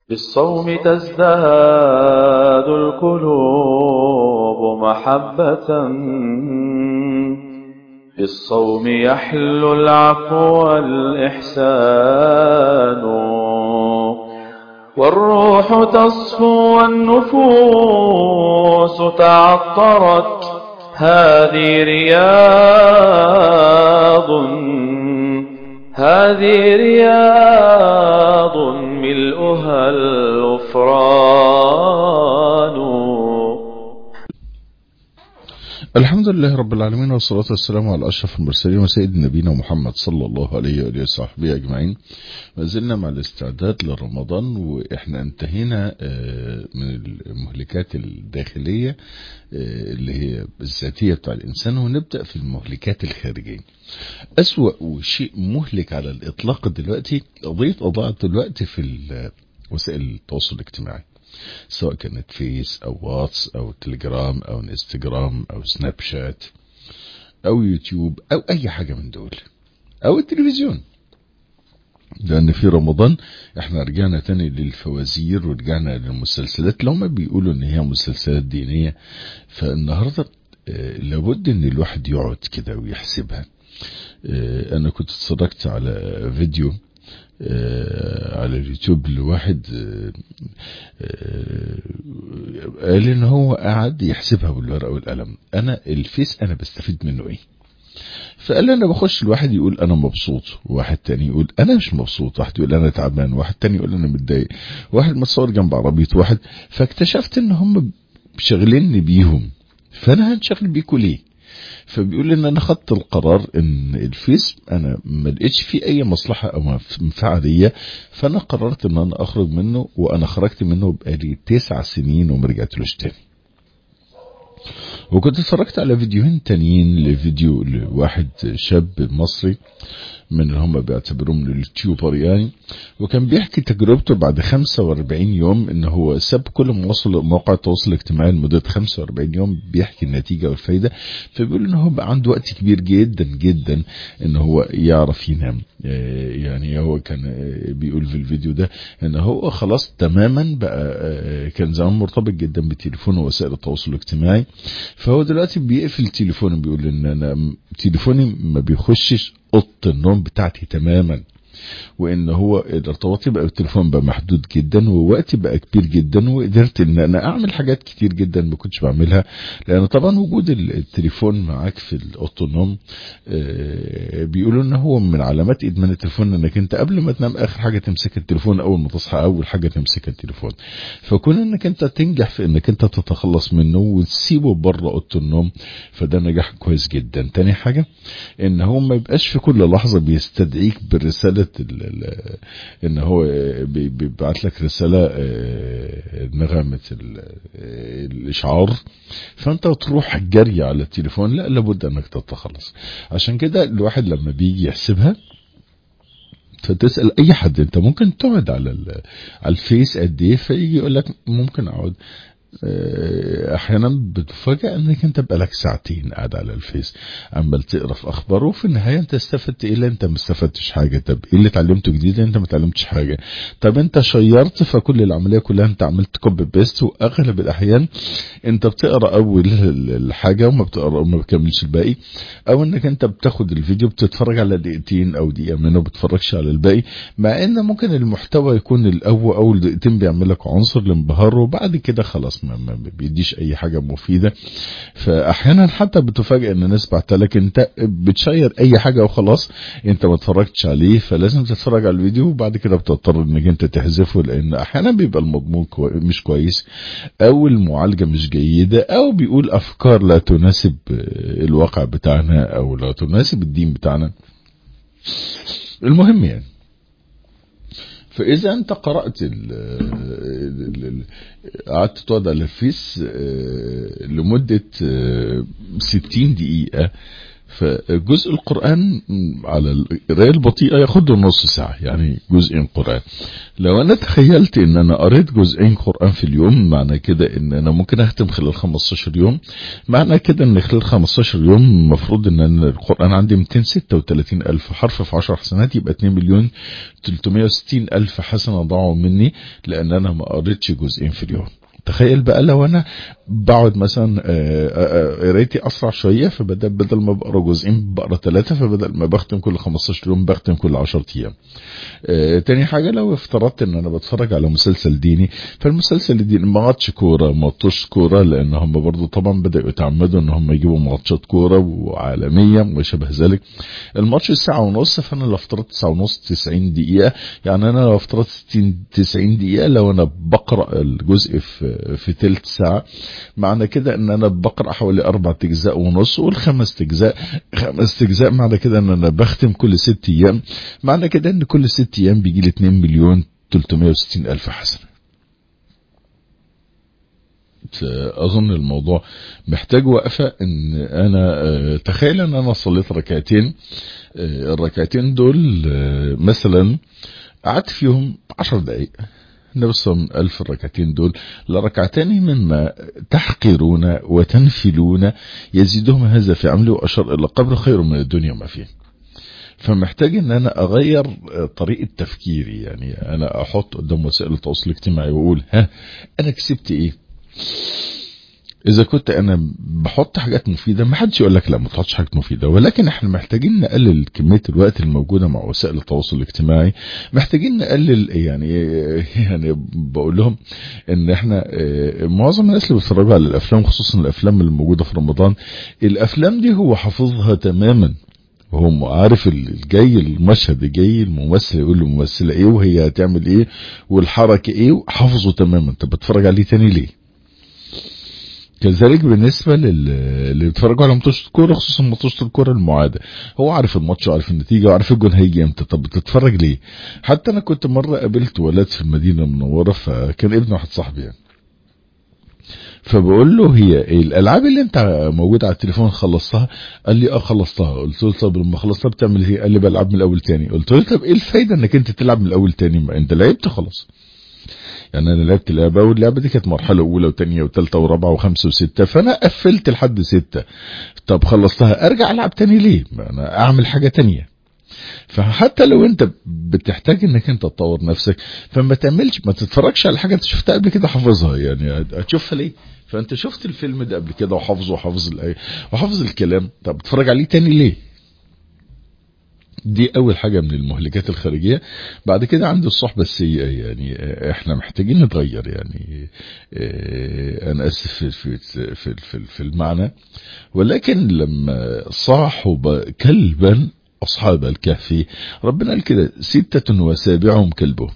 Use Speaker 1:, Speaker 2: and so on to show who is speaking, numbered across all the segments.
Speaker 1: بالصوم تزداد القلوب محبة بالصوم يحلو العفو والإحسان والروح تصفو والنفوس تعطرت هذه رياض هذه رياض ملؤها الغفران
Speaker 2: الحمد لله رب العالمين والصلاة والسلام على أشرف المرسلين وسيد نبينا محمد صلى الله عليه وآله وصحبه أجمعين ما زلنا مع الاستعداد لرمضان وإحنا انتهينا من المهلكات الداخلية اللي هي الذاتية بتاع الإنسان ونبدأ في المهلكات الخارجية أسوأ شيء مهلك على الإطلاق دلوقتي قضية أضاعة الوقت في وسائل التواصل الاجتماعي سواء كانت فيس او واتس او تليجرام او انستجرام او سناب شات او يوتيوب او اي حاجة من دول او التلفزيون لان في رمضان احنا رجعنا تاني للفوازير ورجعنا للمسلسلات اللي هم بيقولوا ان هي مسلسلات دينية فالنهاردة لابد ان الواحد يقعد كده ويحسبها انا كنت اتفرجت على فيديو على اليوتيوب لواحد قال ان هو قاعد يحسبها بالورقه والقلم انا الفيس انا بستفيد منه ايه فقال انا بخش الواحد يقول انا مبسوط وواحد تاني يقول انا مش مبسوط واحد يقول انا تعبان واحد تاني يقول انا متضايق واحد متصور جنب عربيه واحد فاكتشفت ان هم شغليني بيهم فانا هنشغل بيكوا ليه فبيقول ان انا خدت القرار ان الفيس انا ما لقيتش فيه اي مصلحة او منفعة ليا فانا قررت ان انا اخرج منه وانا خرجت منه بقالي تسع سنين وما رجعتلوش تاني وكنت اتفرجت على فيديوهين تانيين لفيديو لواحد شاب مصري من اللي هم بيعتبروهم اليوتيوبر يعني وكان بيحكي تجربته بعد 45 يوم ان هو ساب كل مواصل مواقع التواصل الاجتماعي لمدة 45 يوم بيحكي النتيجة والفايدة فبيقول ان هو بقى عنده وقت كبير جدا جدا ان هو يعرف ينام يعني هو كان بيقول في الفيديو ده ان هو خلاص تماما بقى كان زمان مرتبط جدا بتليفونه ووسائل التواصل الاجتماعي فهو دلوقتي بيقفل تليفونه بيقول ان انا تليفوني ما بيخشش اوضه النوم بتاعتي تماما وان هو ارتباطي بقى بالتليفون بقى محدود جدا ووقتي بقى كبير جدا وقدرت ان انا اعمل حاجات كتير جدا ما كنتش بعملها لان طبعا وجود التليفون معاك في اوضه النوم بيقولوا ان هو من علامات ادمان التليفون انك انت قبل ما تنام اخر حاجه تمسك التليفون اول ما تصحى اول حاجه تمسك التليفون فكون انك انت تنجح في انك انت تتخلص منه وتسيبه بره اوضه النوم فده نجاح كويس جدا تاني حاجه ان هو ما يبقاش في كل لحظه بيستدعيك برساله ان هو بيبعت لك رسالة نغمة الاشعار فانت تروح جري على التليفون لا لابد انك تتخلص عشان كده الواحد لما بيجي يحسبها فتسأل اي حد انت ممكن تقعد على على الفيس قد ايه فيجي يقول لك ممكن اقعد احيانا بتفاجئ انك انت بقالك ساعتين قاعد على الفيس عمال تقرا في اخبار وفي النهايه انت استفدت ايه لا انت ما استفدتش حاجه طب ايه اللي اتعلمته جديد انت ما اتعلمتش حاجه طب انت شيرت فكل العمليه كلها انت عملت كوبي بيست واغلب الاحيان انت بتقرا اول الحاجه وما بتقرا وما بتكملش الباقي او انك انت بتاخد الفيديو بتتفرج على دقيقتين او دقيقه منه بتتفرجش على الباقي مع ان ممكن المحتوى يكون الاول اول دقيقتين بيعمل لك عنصر الانبهار وبعد كده خلاص ما, ما بيديش اي حاجة مفيدة فاحيانا حتى بتفاجئ ان الناس بعتلك انت بتشير اي حاجة وخلاص انت ما اتفرجتش عليه فلازم تتفرج على الفيديو وبعد كده بتضطر انك انت تحذفه لان احيانا بيبقى المضمون كوي مش كويس او المعالجة مش جيدة او بيقول افكار لا تناسب الواقع بتاعنا او لا تناسب الدين بتاعنا المهم يعني فاذا انت قرات قعدت تقعد على الفيس لمده 60 دقيقه فجزء القرآن على القراءة البطيئة ياخد له نص ساعة يعني جزئين قرآن لو أنا تخيلت إن أنا قريت جزئين قرآن في اليوم معنى كده إن أنا ممكن أختم خلال 15 يوم معنى كده إن خلال 15 يوم المفروض إن أنا القرآن عندي 236 ألف حرف في 10 حسنات يبقى 2 مليون 360 ألف حسنة ضاعوا مني لأن أنا ما قريتش جزئين في اليوم تخيل بقى لو انا بقعد مثلا قرايتي اسرع شويه فبدل بدل ما بقرا جزئين بقرا ثلاثه فبدل ما بختم كل 15 يوم بختم كل 10 ايام. آه تاني حاجه لو افترضت ان انا بتفرج على مسلسل ديني فالمسلسل الديني ما عادش كوره ما عادش كوره لان هم برضو طبعا بداوا يتعمدوا ان هم يجيبوا ماتشات كوره وعالميه وما شابه ذلك. الماتش الساعه ونص فانا لو افترضت ساعه ونص 90 دقيقه يعني انا لو افترضت 60 90 دقيقه لو انا بقرا الجزء في في ثلث ساعة معنى كده ان انا بقرأ حوالي اربع اجزاء ونص والخمس اجزاء خمس اجزاء معنى كده ان انا بختم كل ست ايام معنى كده ان كل ست ايام بيجي لي 2 مليون 360 الف حسنة اظن الموضوع محتاج وقفة ان انا تخيل ان انا صليت ركعتين الركعتين دول مثلا قعدت فيهم عشر دقايق النبي صلى الله عليه وسلم ألف الركعتين دول لركعتان مما تحقرون وتنفلون يزيدهم هذا في عملي وأشار إلى قبر خير من الدنيا ما فيه فمحتاج ان انا اغير طريقة تفكيري يعني انا احط قدام وسائل التواصل الاجتماعي واقول ها انا كسبت ايه اذا كنت انا بحط حاجات مفيده ما حدش يقول لك لا ما تحطش حاجات مفيده ولكن احنا محتاجين نقلل كميه الوقت الموجوده مع وسائل التواصل الاجتماعي محتاجين نقلل يعني يعني بقول لهم ان احنا معظم الناس اللي بيتفرجوا على الافلام خصوصا الافلام اللي موجوده في رمضان الافلام دي هو حافظها تماما وهو عارف الجاي المشهد الجاي الممثل يقول للممثله ايه وهي هتعمل ايه والحركه ايه وحافظه تماما انت بتتفرج عليه تاني ليه كذلك بالنسبه اللي بيتفرجوا على ماتشات الكوره خصوصا ماتشات الكوره المعاده هو عارف الماتش وعارف النتيجه وعارف الجون هيجي امتى طب بتتفرج ليه حتى انا كنت مره قابلت ولد في المدينه المنوره فكان ابن واحد صاحبي يعني فبقول له هي ايه الالعاب اللي انت موجوده على التليفون خلصتها قال لي اه خلصتها قلت له طب لما خلصتها بتعمل ايه قال لي بلعب من الاول تاني قلت له طب ايه الفايده انك انت تلعب من الاول تاني ما انت لعبت خلاص يعني انا لعبت لعبه واللعبه دي كانت مرحله اولى وثانيه وثالثه ورابعه وخمسه وسته فانا قفلت لحد سته طب خلصتها ارجع العب تاني ليه؟ ما انا اعمل حاجه تانيه فحتى لو انت بتحتاج انك انت تطور نفسك فما تعملش ما تتفرجش على حاجه انت شفتها قبل كده حافظها يعني هتشوفها ليه؟ فانت شفت الفيلم ده قبل كده وحافظه وحافظ الايه وحافظ الكلام طب بتتفرج عليه تاني ليه؟ دي اول حاجة من المهلكات الخارجية بعد كده عند الصحبة السيئة يعني احنا محتاجين نتغير يعني اه انا اسف في, في, في, في, في المعنى ولكن لما صاحب كلبا اصحاب الكهف ربنا قال كده ستة وسابعهم كلبهم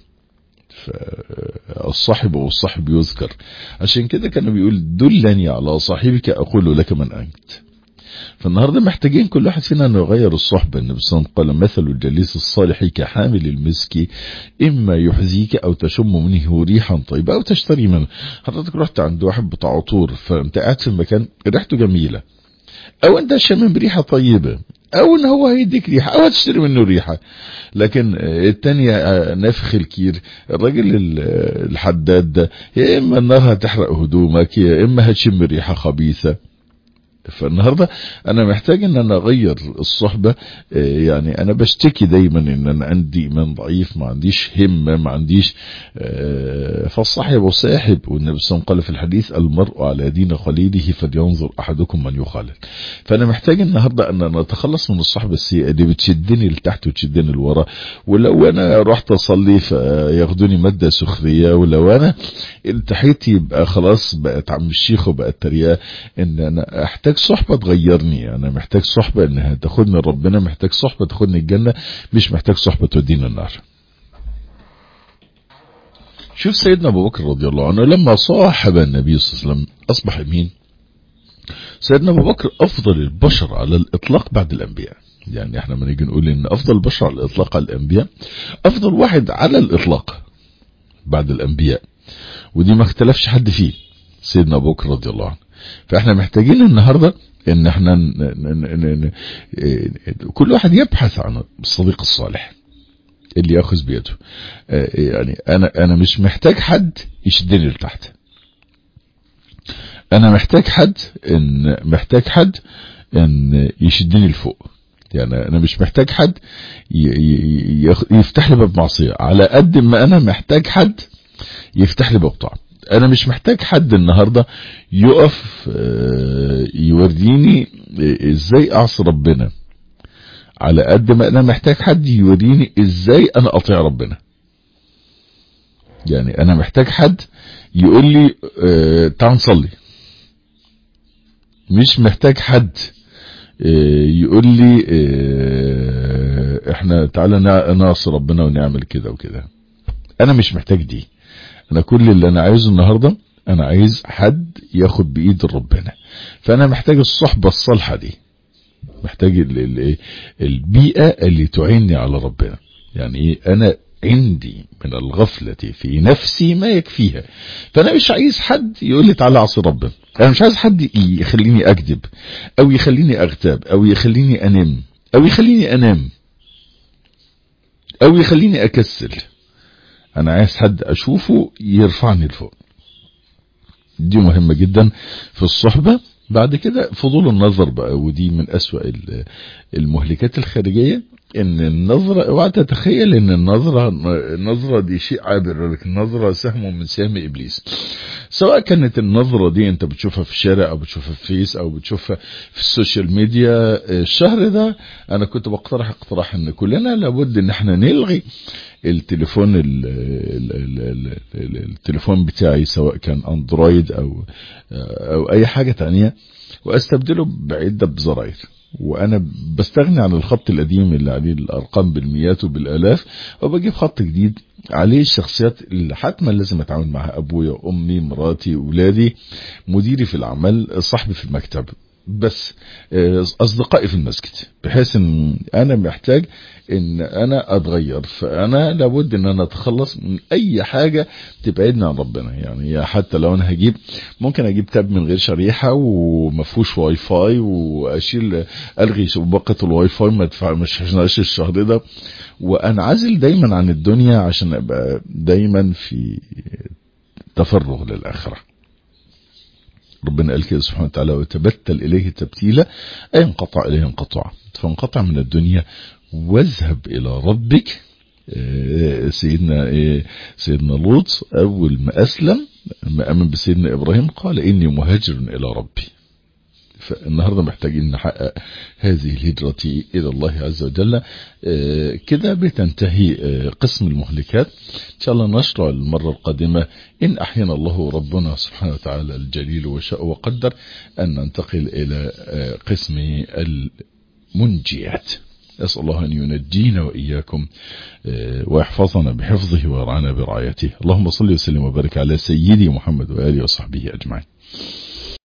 Speaker 2: فالصاحب والصاحب يذكر عشان كده كان بيقول دلني على صاحبك اقول لك من انت فالنهارده محتاجين كل واحد فينا انه يغير الصحبه النبي صلى الله عليه وسلم قال مثل الجليس الصالح كحامل المسك اما يحذيك او تشم منه ريحا طيبه او تشتري منه حضرتك رحت عند واحد بتاع عطور فانت قاعد في مكان ريحته جميله او انت شامم بريحه طيبه او ان هو هيديك ريحه او هتشتري منه ريحه لكن التانية نفخ الكير الراجل الحداد ده يا اما النار هتحرق هدومك يا اما هتشم ريحه خبيثه فالنهاردة انا محتاج ان انا اغير الصحبة يعني انا بشتكي دايما ان انا عندي ايمان ضعيف ما عنديش همة ما عنديش فالصاحب صاحب والنبي صلى الله عليه وسلم قال في الحديث المرء على دين خليله فلينظر احدكم من يخالل فانا محتاج النهاردة ان انا اتخلص من الصحبة السيئة دي بتشدني لتحت وتشدني لورا ولو انا رحت اصلي فياخدوني مادة سخرية ولو انا التحيت يبقى خلاص بقت عم الشيخ وبقت تريقة ان انا احتاج محتاج صحبة تغيرني انا محتاج صحبة انها تاخدني ربنا محتاج صحبة تاخدني الجنة مش محتاج صحبة تودينا النار شوف سيدنا ابو بكر رضي الله عنه لما صاحب النبي صلى الله عليه وسلم اصبح مين سيدنا ابو بكر افضل البشر على الاطلاق بعد الانبياء يعني احنا ما نيجي نقول ان افضل البشر على الاطلاق على الانبياء افضل واحد على الاطلاق بعد الانبياء ودي ما اختلفش حد فيه سيدنا ابو بكر رضي الله عنه فاحنا محتاجين النهارده ان احنا ن... ن... ن... ن... كل واحد يبحث عن الصديق الصالح اللي ياخذ بيده يعني انا انا مش محتاج حد يشدني لتحت انا محتاج حد ان محتاج حد ان يشدني لفوق يعني انا مش محتاج حد يفتح لي باب معصيه على قد ما انا محتاج حد يفتح لي باب طاعه انا مش محتاج حد النهارده يقف يوريني ازاي اعصي ربنا على قد ما انا محتاج حد يوريني ازاي انا اطيع ربنا يعني انا محتاج حد يقول لي اه تعال نصلي مش محتاج حد اه يقول لي اه احنا تعالى نعصي ربنا ونعمل كده وكده انا مش محتاج دي انا كل اللي انا عايزه النهارده انا عايز حد ياخد بايد ربنا فانا محتاج الصحبه الصالحه دي محتاج البيئة اللي تعيني على ربنا يعني ايه انا عندي من الغفلة في نفسي ما يكفيها فانا مش عايز حد يقول لي تعالى عصي ربنا انا مش عايز حد يخليني اكذب او يخليني اغتاب او يخليني انام او يخليني انام او يخليني اكسل انا عايز حد اشوفه يرفعني لفوق دي مهمة جدا في الصحبة بعد كده فضول النظر بقى ودي من أسوأ المهلكات الخارجية ان النظرة اوعى تتخيل ان النظرة النظرة دي شيء عابر لكن النظرة سهم من سهم ابليس سواء كانت النظرة دي انت بتشوفها في الشارع او بتشوفها في فيس او بتشوفها في السوشيال ميديا الشهر ده انا كنت بقترح اقتراح ان كلنا لابد ان احنا نلغي التليفون ال ال ال ال التليفون بتاعي سواء كان اندرويد او او اي حاجة تانية واستبدله بعدة بزراير وانا بستغني عن الخط القديم اللي عليه الارقام بالمئات وبالالاف وبجيب خط جديد عليه الشخصيات اللي حتما لازم اتعامل معها ابويا امي مراتي اولادي مديري في العمل صاحبي في المكتب بس اصدقائي في المسجد بحيث ان انا محتاج ان انا اتغير فانا لابد ان انا اتخلص من اي حاجة تبعدني عن ربنا يعني حتى لو انا هجيب ممكن اجيب تاب من غير شريحة ومفهوش واي فاي واشيل الغي باقة الواي فاي ما ادفع مش هشناش الشهر ده وانعزل دايما عن الدنيا عشان ابقى دايما في تفرغ للاخره ربنا قال كده سبحانه وتعالى وتبتل إليه تبتيلا أي انقطع إليه انقطاع فانقطع من الدنيا واذهب إلى ربك سيدنا سيدنا لوط أول ما أسلم ما أمن بسيدنا إبراهيم قال إني مهاجر إلى ربي فالنهاردة محتاجين نحقق هذه الهجرة إلى الله عز وجل كده بتنتهي قسم المهلكات إن شاء الله نشرع المرة القادمة إن أحيانا الله ربنا سبحانه وتعالى الجليل وشاء وقدر أن ننتقل إلى قسم المنجيات أسأل الله أن ينجينا وإياكم ويحفظنا بحفظه ويرعانا برعايته اللهم صل وسلم وبارك على سيدي محمد وآله وصحبه أجمعين